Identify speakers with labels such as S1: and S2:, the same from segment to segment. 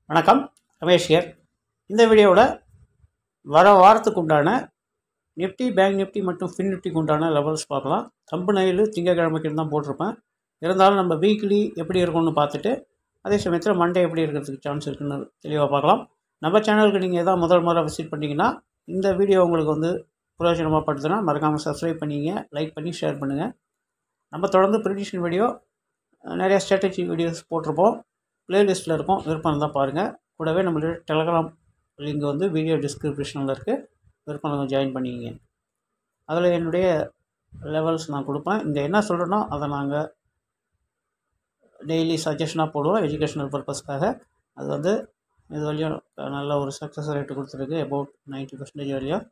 S1: வணக்கம் ரமேஷ் ஹியர் இந்த வீடியோவில் வர வாரத்துக்கு உண்டான நிஃப்டி பேங்க் நிஃப்டி மற்றும் ஃபின் நிஃப்டிக்கு உண்டான லெவல்ஸ் பார்க்கலாம் தம்பு நைலு திங்கக்கிழமைக்கு தான் போட்டிருப்பேன் இருந்தாலும் நம்ம வீக்லி எப்படி இருக்கும்னு பார்த்துட்டு அதே சமயத்தில் மண்டே எப்படி இருக்கிறதுக்கு சான்ஸ் இருக்குன்னு தெளிவாக பார்க்கலாம் நம்ம சேனலுக்கு நீங்கள் எதாவது முதல் முறை விசிட் பண்ணிங்கன்னா இந்த வீடியோ உங்களுக்கு வந்து பிரயோஜனமாக படுதுன்னா மறக்காமல் சப்ஸ்கிரைப் பண்ணிங்க லைக் பண்ணி ஷேர் பண்ணுங்கள் நம்ம தொடர்ந்து ப்ரிடிஷன் வீடியோ நிறைய ஸ்ட்ராட்டஜி வீடியோஸ் போட்டிருப்போம் ப்ளேலிஸ்ட்டில் இருக்கும் விருப்பம் இருந்தால் பாருங்கள் கூடவே நம்மளுடைய டெலகிராம் லிங்க் வந்து வீடியோ டிஸ்கிரிப்ஷனில் இருக்குது விருப்பம் இருந்தால் ஜாயின் பண்ணிக்கிங்க அதில் என்னுடைய லெவல்ஸ் நான் கொடுப்பேன் இங்கே என்ன சொல்கிறேனோ அதை நாங்கள் டெய்லி சஜஷனாக போடுவோம் எஜுகேஷனல் பர்பஸ்க்காக அது வந்து இது வரையும் நல்ல ஒரு சக்ஸஸ் ரேட்டு கொடுத்துருக்கு அபவுட் நைன்ட்டி பர்சன்டேஜ் வரையும்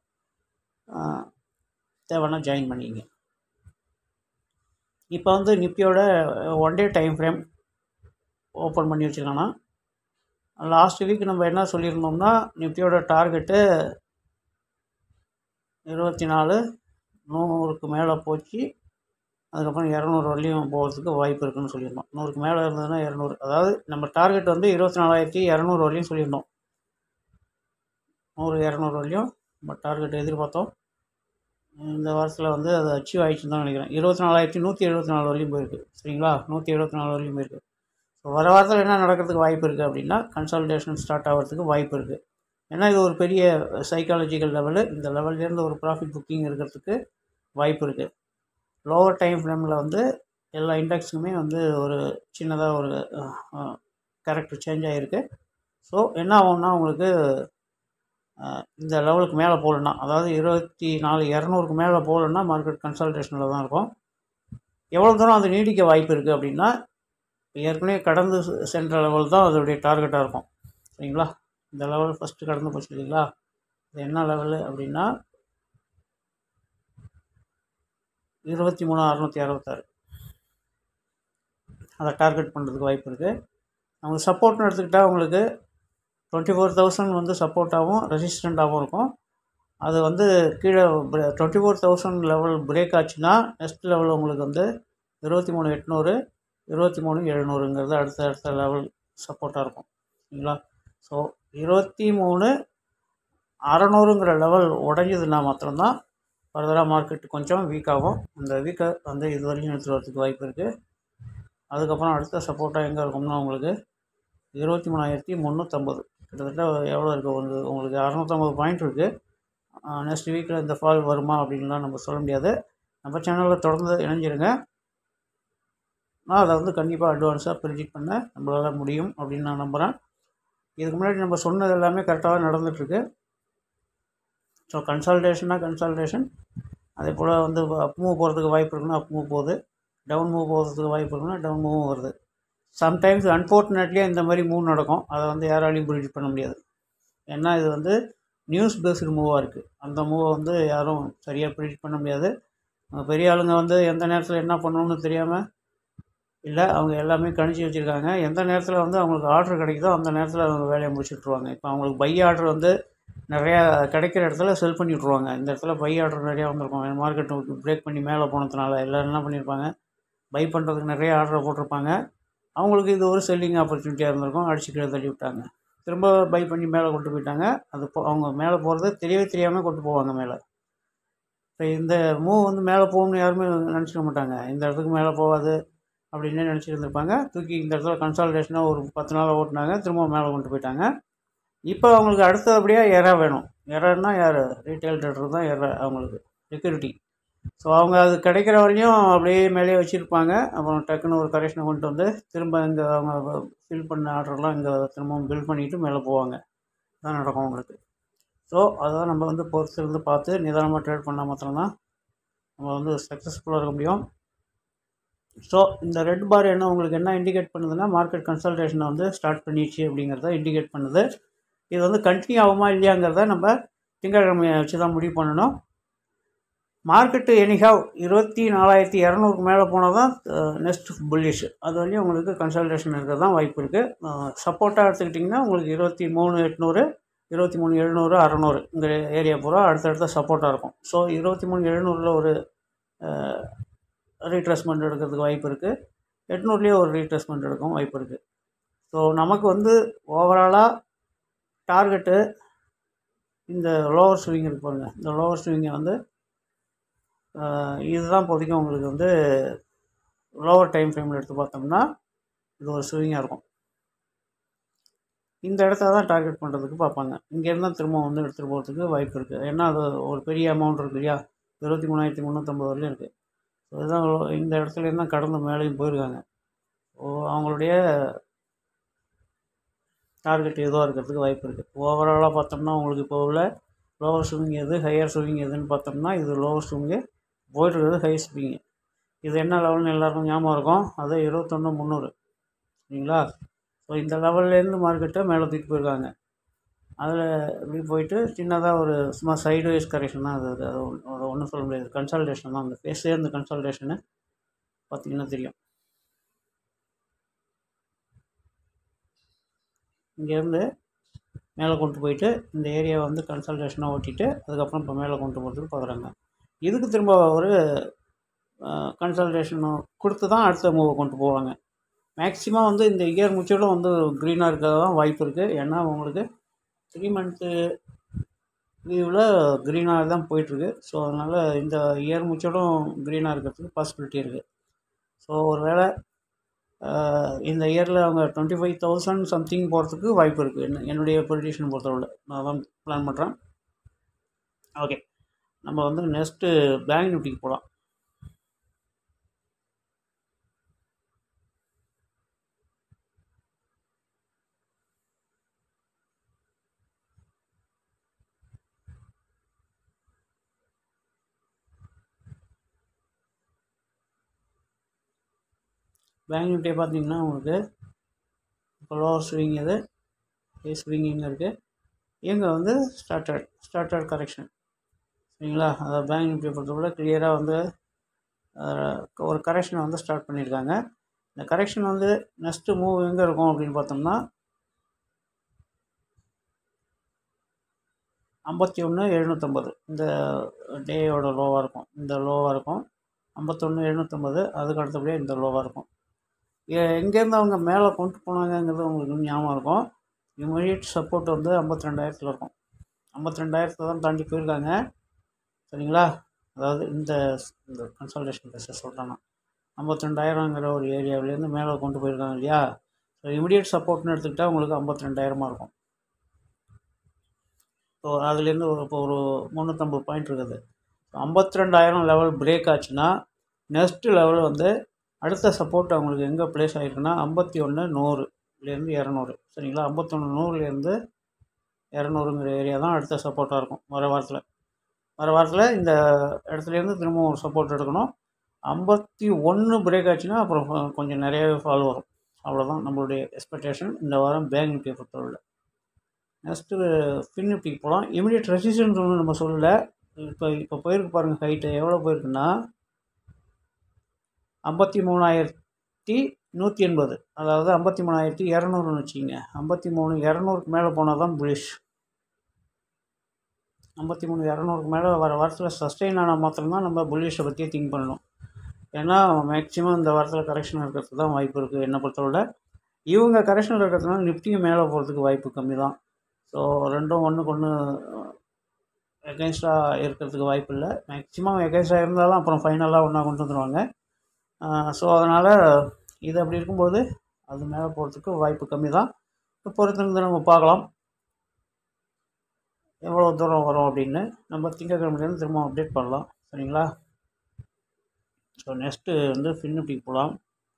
S1: தேவைன்னா ஜாயின் பண்ணிக்கிங்க இப்போ வந்து நிஃப்டியோட one day time frame open பண்ணி வச்சுருக்கானா லாஸ்ட் வீக் நம்ம என்ன சொல்லியிருந்தோம்னா நிஃப்டியோட டார்கெட்டு இருபத்தி நாலு நூறுக்கு மேலே போச்சு அதுக்கப்புறம் இரநூறு வரலையும் போகிறதுக்கு வாய்ப்பு இருக்குன்னு சொல்லியிருந்தோம் நூறுக்கு மேலே இருந்ததுன்னா இரநூறு அதாவது நம்ம டார்கெட் வந்து இருபத்தி நாலாயிரத்தி இரநூறு வரலையும் சொல்லியிருந்தோம் நூறு இரநூறு வரலையும் நம்ம டார்கெட் எதிர்பார்த்தோம் இந்த வாரத்தில் வந்து அது அச்சீவ் ஆயிடுச்சுன்னு தான் நினைக்கிறேன் இருபத்தி நாலாயிரத்தி நூற்றி எழுபத்தி நாலு வரலையும் போயிருக்கு சரிங்களா நூற்றி எழுபத்தி நாலு வரலையும் போயிருக்கு ஸோ வர வாரத்தில் என்ன நடக்கிறதுக்கு வாய்ப்பு இருக்குது அப்படின்னா கன்சல்டேஷன் ஸ்டார்ட் ஆகிறதுக்கு வாய்ப்பு இருக்குது ஏன்னா இது ஒரு பெரிய சைக்காலஜிக்கல் லெவலு இந்த லெவல்லேருந்து ஒரு ப்ராஃபிட் புக்கிங் இருக்கிறதுக்கு வாய்ப்பு இருக்குது லோவர் டைம் ஃப்ரேமில் வந்து எல்லா இண்டெக்ஸுக்குமே வந்து ஒரு சின்னதாக ஒரு கேரக்டர் சேஞ்ச் ஆகிருக்கு ஸோ என்ன ஆகும்னா உங்களுக்கு இந்த லெவலுக்கு மேலே போகலன்னா அதாவது இருபத்தி நாலு இரநூறுக்கு மேலே போகலன்னா மார்க்கெட் கன்சல்டேஷனில் தான் இருக்கும் எவ்வளோ தூரம் அது நீடிக்க வாய்ப்பு இருக்குது அப்படின்னா ஏற்கனவே கடந்து சென்ற லெவல் தான் அதோடைய டார்கெட்டாக இருக்கும் சரிங்களா இந்த லெவல் ஃபஸ்ட்டு கடந்து போச்சு இல்லைங்களா இது என்ன லெவலு அப்படின்னா இருபத்தி மூணு அறநூற்றி அறுபத்தாறு அதை டார்கெட் பண்ணுறதுக்கு வாய்ப்பு இருக்குது அவங்க சப்போர்ட்னு எடுத்துக்கிட்டால் உங்களுக்கு டுவெண்ட்டி ஃபோர் தௌசண்ட் வந்து சப்போர்ட்டாகவும் ரெசிஸ்டண்ட்டாகவும் இருக்கும் அது வந்து கீழே twenty four thousand level break ஆச்சுன்னா நெக்ஸ்ட் லெவல் உங்களுக்கு வந்து இருபத்தி மூணு எட்நூறு இருபத்தி மூணு எழுநூறுங்கிறது அடுத்த அடுத்த லெவல் சப்போர்ட்டாக இருக்கும் சரிங்களா ஸோ இருபத்தி மூணு அறநூறுங்கிற லெவல் உடஞ்சதுன்னா மாத்திரம்தான் ஃபர்தராக மார்க்கெட் கொஞ்சம் வீக் ஆகும் அந்த வீக்கை வந்து இது வரைக்கும் எடுத்துகிட்டு வரதுக்கு வாய்ப்பு இருக்குது அதுக்கப்புறம் அடுத்த சப்போர்ட்டாக எங்கே இருக்கும்னா உங்களுக்கு இருபத்தி மூணாயிரத்தி முந்நூற்றம்பது கிட்டத்தட்ட எவ்வளோ இருக்குது உங்களுக்கு உங்களுக்கு அறநூற்றம்பது பாயிண்ட் இருக்குது நெக்ஸ்ட் வீக்கில் இந்த ஃபால் வருமா அப்படின்லாம் நம்ம சொல்ல முடியாது நம்ம சேனலில் தொடர்ந்து இணைஞ்சிருங்க நான் அதை வந்து கண்டிப்பாக அட்வான்ஸாக ப்ரிடிக்ட் பண்ண நம்மளால் முடியும் அப்படின்னு நான் நம்புகிறேன் இதுக்கு முன்னாடி நம்ம சொன்னது எல்லாமே கரெக்டாக நடந்துகிட்ருக்கு ஸோ கன்சல்டேஷனாக கன்சல்டேஷன் அதே போல் வந்து அப் மூவ் போகிறதுக்கு வாய்ப்பு இருக்குன்னா அப் மூவ் போகுது டவுன் மூவ் போகிறதுக்கு வாய்ப்பு இருக்குன்னா டவுன் மூவும் வருது சம்டைம்ஸ் அன்ஃபார்ச்சுனேட்லி இந்த மாதிரி மூவ் நடக்கும் அதை வந்து யாராலையும் ப்ரிடிக்ட் பண்ண முடியாது ஏன்னா இது வந்து நியூஸ் பேஸ்டு மூவாக இருக்குது அந்த மூவை வந்து யாரும் சரியாக ப்ரிடிக்ட் பண்ண முடியாது பெரிய ஆளுங்க வந்து எந்த நேரத்தில் என்ன பண்ணணும்னு தெரியாமல் இல்லை அவங்க எல்லாமே கணிச்சு வச்சுருக்காங்க எந்த நேரத்தில் வந்து அவங்களுக்கு ஆர்டர் கிடைக்குதோ அந்த நேரத்தில் அவங்க வேலையை முடிச்சுட்ருவாங்க இப்போ அவங்களுக்கு பை ஆர்டர் வந்து நிறையா கிடைக்கிற இடத்துல செல் பண்ணி விட்ருவாங்க இந்த இடத்துல பை ஆர்டர் நிறையா வந்திருக்கும் மார்க்கெட் பிரேக் பண்ணி மேலே போனதுனால எல்லோரும் என்ன பண்ணியிருப்பாங்க பை பண்ணுறதுக்கு நிறைய ஆர்டர் போட்டிருப்பாங்க அவங்களுக்கு இது ஒரு செல்லிங் ஆப்பர்ச்சுனிட்டியாக இருந்திருக்கும் அடிச்சு கீழே தள்ளி விட்டாங்க திரும்ப பை பண்ணி மேலே கொண்டு போயிட்டாங்க அது அவங்க மேலே போகிறது தெரியவே தெரியாமல் கொண்டு போவாங்க மேலே இப்போ இந்த மூவ் வந்து மேலே போகணும்னு யாருமே நினச்சிக்க மாட்டாங்க இந்த இடத்துக்கு மேலே போகாது அப்படின்னு நினச்சிட்டு இருந்திருப்பாங்க தூக்கி இந்த இடத்துல கன்சால்டேஷனாக ஒரு பத்து நாள் ஓட்டினாங்க திரும்ப மேலே கொண்டு போயிட்டாங்க இப்போ அவங்களுக்கு அடுத்தபடியாக எரா வேணும் எரன்னா யார் ரீட்டைல் ட்ரேடர் தான் எர அவங்களுக்கு செக்யூரிட்டி ஸோ அவங்க அது கிடைக்கிற வரையும் அப்படியே மேலேயே வச்சுருப்பாங்க அப்புறம் டக்குன்னு ஒரு கரெக்ஷனை கொண்டு வந்து திரும்ப இங்கே அவங்க ஃபில் பண்ண ஆர்டர்லாம் இங்கே திரும்பவும் பில் பண்ணிவிட்டு மேலே போவாங்க தான் நடக்கும் அவங்களுக்கு ஸோ அதான் நம்ம வந்து பொறுத்திருந்து பார்த்து நிதானமாக ட்ரேட் பண்ணால் மாத்திரம்தான் நம்ம வந்து சக்ஸஸ்ஃபுல்லாக இருக்க முடியும் ஸோ இந்த ரெட் பார் என்ன உங்களுக்கு என்ன இண்டிகேட் பண்ணுதுன்னா மார்க்கெட் கன்சல்டேஷனை வந்து ஸ்டார்ட் பண்ணிடுச்சு அப்படிங்கிறத இண்டிகேட் பண்ணுது இது வந்து கண்டினியூ ஆகுமா இல்லையாங்கிறத நம்ம திங்கட்கிழமையை வச்சு தான் முடிவு பண்ணணும் மார்க்கெட்டு எனிஹாவ் இருபத்தி நாலாயிரத்தி இரநூறுக்கு மேலே போனால் தான் நெக்ஸ்ட் புல்லிஷ் அது வரையும் உங்களுக்கு கன்சல்டேஷன் இருக்கிறது தான் வாய்ப்பு இருக்குது சப்போர்ட்டாக எடுத்துக்கிட்டிங்கன்னா உங்களுக்கு இருபத்தி மூணு எட்நூறு இருபத்தி மூணு எழுநூறு அறநூறு இந்த ஏரியா பூரா அடுத்தடுத்த சப்போர்ட்டாக இருக்கும் ஸோ இருபத்தி மூணு எழுநூறில் ஒரு ரீட்ரெஸ்மெண்ட் எடுக்கிறதுக்கு வாய்ப்பு இருக்குது எட்நூறுலேயே ஒரு ரீட்ரெஸ்மெண்ட் எடுக்கவும் வாய்ப்பு இருக்குது ஸோ நமக்கு வந்து ஓவராலாக டார்கெட்டு இந்த லோவர் ஸ்விங் இருக்கு பாருங்கள் இந்த லோவர் ஸ்விங்கை வந்து ஆஹ், இதுதான் இப்போதைக்கு உங்களுக்கு வந்து லோவர் டைம் ஃப்ரேமில் எடுத்து பார்த்தோம்னா இது ஒரு ஸ்விங்காக இருக்கும் இந்த இடத்த தான் டார்கெட் பண்ணுறதுக்கு பார்ப்பாங்க இங்கேருந்து தான் திரும்ப வந்து எடுத்துகிட்டு போகிறதுக்கு வாய்ப்பு இருக்குது ஏன்னா அது ஒரு பெரிய அமௌண்ட் இருக்கு இல்லையா இருபத்தி மூணாயிரத்தி முந்நூற்றம்பது வரலையும் இருக்குது ஸோ இதுதான் lo- இந்த இடத்துலேருந்து தான் கடந்து மேலேயும் போயிருக்காங்க ஸோ அவங்களுடைய டார்கெட் எதுவாக இருக்கிறதுக்கு வாய்ப்பு இருக்குது ஓவராலாக பார்த்தோம்னா உங்களுக்கு இப்போ உள்ள லோவர் ஸ்விங் எது ஹையர் ஸ்விங் எதுன்னு பார்த்தோம்னா இது லோவர் ஸ்விங்கு போயிட்டு இருக்கிறது ஹை ஸ்விங்கு இது என்ன லெவல்னு எல்லாருக்கும் ஞாபகம் இருக்கும் அது இருபத்தொன்று முந்நூறு சரிங்களா ஸோ இந்த லெவல்லேருந்து மார்க்கெட்டை மேலே தூக்கி போயிருக்காங்க அதில் இப்படி போயிட்டு சின்னதாக ஒரு சும்மா சைடு வைஸ் கரெக்ஷன் தான் அது அது ஒண்ணு- அதை ஒன்றும் சொல்ல முடியாது கன்சல்டேஷன் தான் அந்த ஃபேஸே அந்த கன்சல்டேஷனு பார்த்தீங்கன்னா தெரியும் இங்கேருந்து மேலே கொண்டு போயிட்டு இந்த ஏரியாவை வந்து கன்சல்டேஷனாக ஓட்டிட்டு அதுக்கப்புறம் இப்போ மேலே கொண்டு போகிறதுக்கு பார்க்குறாங்க இதுக்கு திரும்ப ஒரு கன்சல்டேஷன் கொடுத்து தான் அடுத்த மூவை கொண்டு போவாங்க மேக்ஸிமம் வந்து இந்த இயர் முச்சோடும் வந்து க்ரீனாக இருக்க தான் வாய்ப்பு இருக்குது ஏன்னா உங்களுக்கு த்ரீ மந்த்து வியூவில் க்ரீனாக தான் போயிட்டுருக்கு ஸோ அதனால் இந்த இயர் முச்சோடும் க்ரீனாக இருக்கிறதுக்கு பாசிபிலிட்டி இருக்குது ஸோ ஒரு வேளை இந்த இயரில் அவங்க டுவெண்ட்டி ஃபைவ் தௌசண்ட் சம்திங் போகிறதுக்கு வாய்ப்பு இருக்குது என்ன என்னுடைய ப்ரொடியூஷன் பொறுத்தவரை நான் தான் பிளான் பண்ணுறேன் ஓகே நம்ம வந்து நெக்ஸ்ட்டு பேங்க் நிஃப்டிக்கு போகலாம் பேங்க் நிஃப்டியை பார்த்தீங்கன்னா உங்களுக்கு இப்போ லோவர் ஸ்விங் இது ஹை ஸ்விங் இங்கே இருக்குது இங்கே வந்து ஸ்டார்டட் ஸ்டார்டட் கரெக்ஷன் சரிங்களா அதாவது பேங்க் நிஃப்டியை பொறுத்தவரை கிளியராக வந்து அஹ், ஒரு கரெக்ஷனை வந்து ஸ்டார்ட் பண்ணியிருக்காங்க இந்த கரெக்ஷன் வந்து நெக்ஸ்ட்டு மூவ் எங்கே இருக்கும் அப்படின்னு பார்த்தோம்னா ஐம்பத்தி ஒன்று எழுநூற்றம்பது இந்த டேயோட லோவாக இருக்கும் இந்த லோவாக இருக்கும் ஐம்பத்தொன்று எழுநூற்றம்பது அதுக்கு அடுத்தபடியாக இந்த லோவாக இருக்கும் எ- எங்கேருந்து அவங்க மேலே கொண்டு போனாங்கங்கிறது உங்களுக்கு இன்னும் ஞாபகம் இருக்கும் இமீடியட் சப்போர்ட் வந்து ஐம்பத்தி ரெண்டாயிரத்தில் இருக்கும் ஐம்பத்தி ரெண்டாயிரத்தை தான் தாண்டி போயிருக்காங்க சரிங்களா அதாவது இந்த இந்த கன்சல்டேஷன் பேச சொல்கிறேன் நான் ஐம்பத்தி ரெண்டாயிரங்கிற ஒரு ஏரியாவிலேருந்து மேலே கொண்டு போயிருக்காங்க இல்லையா ஸோ இமிடியட் சப்போர்ட்னு எடுத்துக்கிட்டால் உங்களுக்கு ஐம்பத்தி ரெண்டாயிரமாக இருக்கும் ஸோ அதுலேருந்து ஒரு இப்போ ஒரு முந்நூற்றம்பது பாயிண்ட் இருக்குது ஐம்பத்தி ரெண்டாயிரம் லெவல் பிரேக் ஆச்சுன்னா நெக்ஸ்ட்டு லெவல் வந்து அடுத்த சப்போர்ட் அவங்களுக்கு எங்கே ப்ளேஸ் ஆகிருக்குன்னா ஐம்பத்தி ஒன்று நூறுலேருந்து இரநூறு சரிங்களா ஐம்பத்தொன்று நூறுலேருந்து இரநூறுங்கிற ஏரியா தான் அடுத்த சப்போர்ட்டாக இருக்கும் வர வாரத்தில் வர வாரத்தில் இந்த இடத்துலேருந்து திரும்ப ஒரு சப்போர்ட் எடுக்கணும் ஐம்பத்தி ஒன்று பிரேக் ஆச்சுன்னா அப்புறம் கொ- கொஞ்சம் நிறையவே ஃபால் வரும் அவ்வளோதான் நம்மளுடைய எக்ஸ்பெக்டேஷன் இந்த வாரம் பேங்க் நிஃப்டியை பொறுத்தவரை நெக்ஸ்ட்டு ஃபின் நிஃப்டிக்கு போகலாம் இமீடியட் ரெசிஸ்டன்ஸ் ஒன்றும் நம்ம சொல்லலை இப்போ இப்போ போயிருக்கு பாருங்கள் ஹைட்டு எவ்வளோ போயிருக்குன்னா ஐம்பத்தி மூணாயிரத்தி நூற்றி எண்பது அதாவது ஐம்பத்தி மூணாயிரத்தி இரநூறுன்னு வச்சுக்கிங்க ஐம்பத்தி மூணு இரநூறுக்கு மேலே போனால் தான் புலிஷ் ஐம்பத்தி மூணு இரநூறுக்கு மேலே வர வாரத்தில் சஸ்டெயின் ஆனால் மாத்திரம்தான் நம்ம புல்லிஷை பற்றியே திங்க் பண்ணணும் ஏன்னா மேக்ஸிமம் இந்த வாரத்தில் கரெக்ஷன் இருக்கிறதுக்கு தான் வாய்ப்பு இருக்குது என்னை பொறுத்தவரை இவங்க கரெக்ஷன் இருக்கிறதுனால நிஃப்டியும் மேலே போகிறதுக்கு வாய்ப்பு கம்மி தான் ஸோ ரெண்டும் ஒன்றுக்கு ஒன்று எகென்ஸ்டாக இருக்கிறதுக்கு வாய்ப்பு இல்லை மேக்ஸிமம் எகென்ஸ்டாக இருந்தாலும் அப்புறம் ஃபைனலாக ஒன்றா கொண்டு வந்துடுவாங்க ஸோ அதனால் இது அப்படி இருக்கும்போது அது மேலே போகிறதுக்கு வாய்ப்பு கம்மி தான் பொறுத்திருந்து நம்ம பார்க்கலாம் எவ்வளோ தூரம் வரும் அப்படின்னு நம்ம திங்கக்கிழமையிலேருந்து திரும்ப அப்டேட் பண்ணலாம் சரிங்களா ஸோ நெக்ஸ்ட்டு வந்து ஃபின்னிஃப்டிக்கு போகலாம்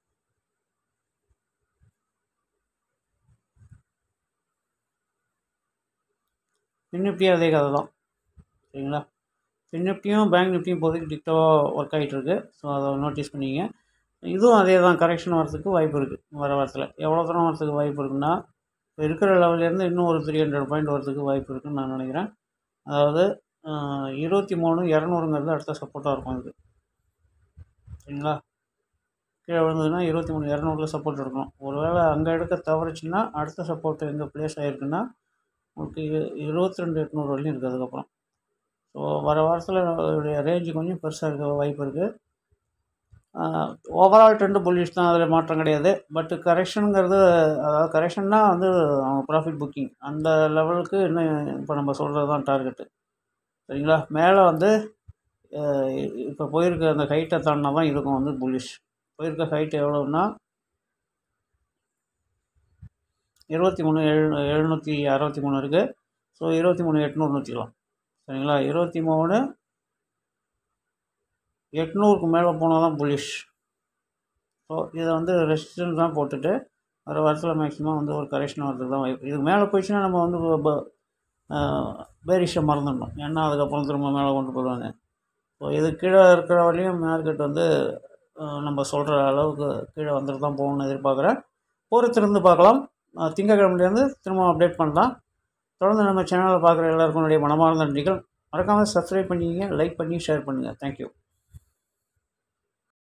S1: ஃபின்னிஃப்டியும் அதே கதை தான் சரிங்களா ஃபின்னிஃப்டியும் பேங்க் நிஃப்டியும் இப்போதைக்கு டிக்டோவாக ஒர்க் ஆகிட்டு இருக்கு ஸோ அதை நோட்டீஸ் பண்ணிங்க இதுவும் அதே தான் கரெக்ஷன் வரதுக்கு வாய்ப்பு இருக்குது வர வாரத்தில் எவ்வளோ தூரம் வரதுக்கு வாய்ப்பு இருக்குன்னா இப்போ இருக்கிற லெவல்லேருந்து இன்னும் ஒரு த்ரீ ஹண்ட்ரட் பாயிண்ட் வரதுக்கு வாய்ப்பு இருக்குன்னு நான் நினைக்கிறேன் அதாவது ஆஹ், இருபத்தி மூணு இரநூறுங்கிறது அடுத்த சப்போர்ட்டாக இருக்கும் இது சரிங்களா கீழே விழுந்ததுன்னா இருபத்தி மூணு இரநூறுல சப்போர்ட் எடுக்கணும் ஒருவேளை அங்கே எடுக்க தவறுச்சுன்னா அடுத்த சப்போர்ட் எங்கே ப்ளேஸ் ஆகிருக்குன்னா உங்களுக்கு இரு- இருபத்தி ரெண்டு எட்நூறு வரலையும் இருக்குது அதுக்கப்புறம் ஸோ வர வாரத்தில் ரேஞ்சு கொஞ்சம் பெருசாக இருக்க வாய்ப்பு இருக்குது ஓவரால் ட்ரெண்டு புல்லிஷ் தான் அதில் மாற்றம் கிடையாது பட் கரெக்ஷனுங்கிறது அதாவது கரெக்ஷன்னா வந்து அவங்க ப்ராஃபிட் புக்கிங் அந்த லெவலுக்கு இன்னும் இப்போ நம்ம சொல்கிறது தான் டார்கெட்டு சரிங்களா மேலே வந்து இப்போ போயிருக்க அந்த ஹைட்டை தாண்டினா தான் இருக்கும் வந்து புல்லிஷ் போயிருக்க ஹைட் எவ்வளோன்னா இருபத்தி மூணு எழு எழுநூற்றி அறுபத்தி மூணு இருக்குது ஸோ இருபத்தி மூணு எட்நூறு நூற்றிக்கலாம் சரிங்களா இருபத்தி மூணு எட்நூறுக்கு மேலே போனால் தான் புல்லிஷ் ஸோ இதை வந்து ரெசிஸ்டன்ஸ் தான் போட்டுட்டு வர வாரத்தில் மேக்ஸிமம் வந்து ஒரு கரெக்ஷன் வரதுக்கு தான் வாய்ப்பு இதுக்கு மேலே போயிடுச்சுன்னா நம்ம வந்து பேரிஷை மறந்துடணும் ஏன்னா அதுக்கப்புறம் திரும்ப மேலே கொண்டு போடுவாங்க ஸோ இது கீழே இருக்கிற வரையும் மார்க்கெட் வந்து நம்ம சொல்கிற அளவுக்கு கீழே வந்துட்டு தான் போகணும்னு எதிர்பார்க்குறேன் பொறுத்திருந்து பார்க்கலாம் திங்கக்கிழமையிலேருந்து திரும்ப அப்டேட் பண்ணலாம் தொடர்ந்து நம்ம சேனலை பார்க்குற எல்லாருக்கும் என்னுடைய மனமார்ந்த நன்றிகள் மறக்காமல் சப்ஸ்கிரைப் பண்ணிக்கிங்க லைக் பண்ணி ஷேர் பண்ணுங்கள் தேங்க்யூ